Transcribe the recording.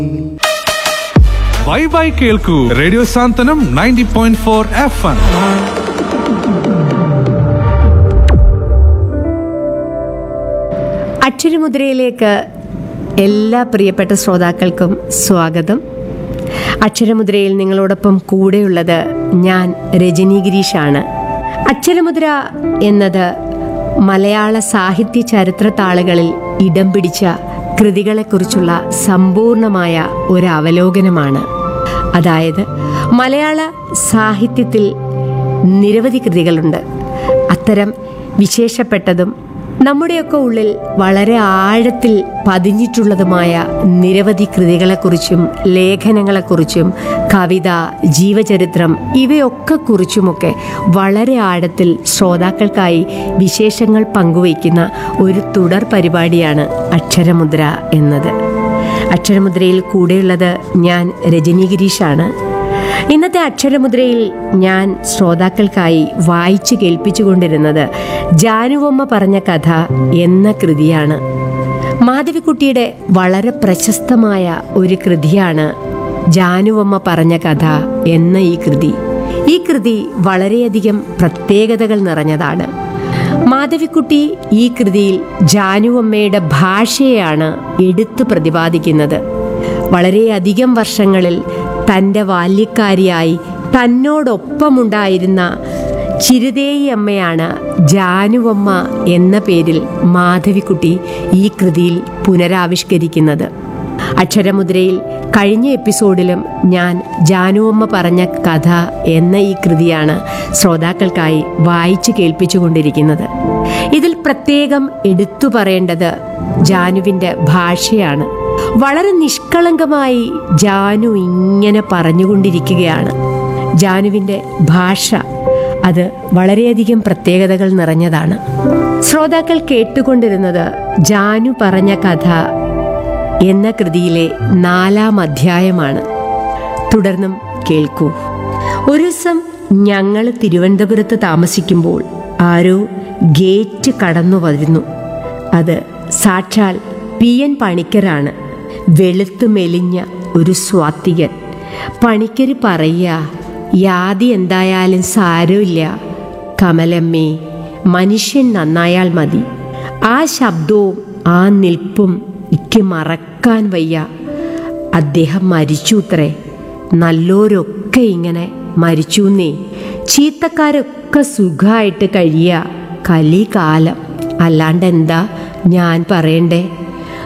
by bye കേൾക്കൂ radio Santhwanam ninety point four F M അക്ഷരമുദ്രയിലേക്ക് എല്ലാ പ്രിയപ്പെട്ട ശ്രോതാക്കൾക്കും സ്വാഗതം അക്ഷരമുദ്രയിൽ നിങ്ങളോടൊപ്പം കൂടെയുള്ളത് ഞാൻ രജനി ഗിരീഷാണ് അക്ഷരമുദ്ര എന്നത് മലയാള സാഹിത്യ ചരിത്ര താളുകളിൽ ഇടം പിടിച്ച കൃതികളെക്കുറിച്ചുള്ള സമ്പൂർണമായ ഒരു അവലോകനമാണ് അതായത് മലയാള സാഹിത്യത്തിൽ നിരവധി കൃതികളുണ്ട് അത്തരം വിശേഷപ്പെട്ടതും നമ്മുടെയൊക്കെ ഉള്ളിൽ വളരെ ആഴത്തിൽ പതിഞ്ഞിട്ടുള്ളതുമായ നിരവധി കൃതികളെക്കുറിച്ചും ലേഖനങ്ങളെക്കുറിച്ചും കവിത ജീവചരിത്രം ഇവയൊക്കെ കുറിച്ചുമൊക്കെ വളരെ ആഴത്തിൽ ശ്രോതാക്കൾക്കായി വിശേഷങ്ങൾ പങ്കുവയ്ക്കുന്ന ഒരു തുടർ പരിപാടിയാണ് അക്ഷരമുദ്ര എന്നത് അക്ഷരമുദ്രയിൽ കൂടെയുള്ളത് ഞാൻ രജനി ഗിരീഷാണ് ഇന്നത്തെ അക്ഷരമുദ്രയിൽ ഞാൻ ശ്രോതാക്കൾക്കായി വായിച്ചു കേൾപ്പിച്ചുകൊണ്ടിരുന്നത് ജാനുവമ്മ പറഞ്ഞ കഥ എന്ന കൃതിയാണ് മാധവിക്കുട്ടിയുടെ വളരെ പ്രശസ്തമായ ഒരു കൃതിയാണ് ജാനുവമ്മ പറഞ്ഞ കഥ എന്ന ഈ കൃതി ഈ കൃതി വളരെയധികം പ്രത്യേകതകൾ നിറഞ്ഞതാണ് മാധവിക്കുട്ടി ഈ കൃതിയിൽ ജാനുവമ്മയുടെ ഭാഷയെയാണ് എടുത്തു പ്രതിപാദിക്കുന്നത് വളരെയധികം വർഷങ്ങളിൽ തൻ്റെ ബാല്യക്കാരിയായി തന്നോടൊപ്പമുണ്ടായിരുന്ന ചിരുതേയി അമ്മയാണ് ജാനുവമ്മ എന്ന പേരിൽ മാധവിക്കുട്ടി ഈ കൃതിയിൽ പുനരാവിഷ്കരിക്കുന്നത് അക്ഷരമുദ്രയിൽ കഴിഞ്ഞ എപ്പിസോഡിലും ഞാൻ ജാനുവമ്മ പറഞ്ഞ കഥ എന്ന ഈ കൃതിയാണ് ശ്രോതാക്കൾക്കായി വായിച്ചു കേൾപ്പിച്ചുകൊണ്ടിരിക്കുന്നത് ഇതിൽ പ്രത്യേകം എടുത്തു പറയേണ്ടത് ജാനുവിൻ്റെ ഭാഷയാണ് വളരെ നിഷ്കളങ്കമായി ജാനു ഇങ്ങനെ പറഞ്ഞുകൊണ്ടിരിക്കുകയാണ് ജാനുവിൻ്റെ ഭാഷ അത് വളരെയധികം പ്രത്യേകതകൾ നിറഞ്ഞതാണ് ശ്രോതാക്കൾ കേട്ടുകൊണ്ടിരുന്നത് ജാനു പറഞ്ഞ കഥ എന്ന കൃതിയിലെ നാലാം അധ്യായമാണ് തുടർന്നും കേൾക്കൂ ഒരു ദിവസം ഞങ്ങൾ തിരുവനന്തപുരത്ത് താമസിക്കുമ്പോൾ ആരോ ഗേറ്റ് കടന്നു വരുന്നു അത് സാക്ഷാൽ പി എൻ പണിക്കരാണ് വെളുത്തു മെലിഞ്ഞ ഒരു സ്വാത്തികൻ പണിക്കര് പറയുക യാതി എന്തായാലും സാരമില്ല കമലമ്മേ മനുഷ്യൻ നന്നായാൽ മതി ആ ശബ്ദവും ആ നിൽപ്പും എനിക്ക് മറക്കാൻ വയ്യ അദ്ദേഹം മരിച്ചുത്രേ നല്ലോരൊക്കെ ഇങ്ങനെ മരിച്ചൂന്നേ ചീത്തക്കാരൊക്കെ സുഖമായിട്ട് കഴിയുക കലികാലം അല്ലാണ്ട് എന്താ ഞാൻ പറയണ്ടേ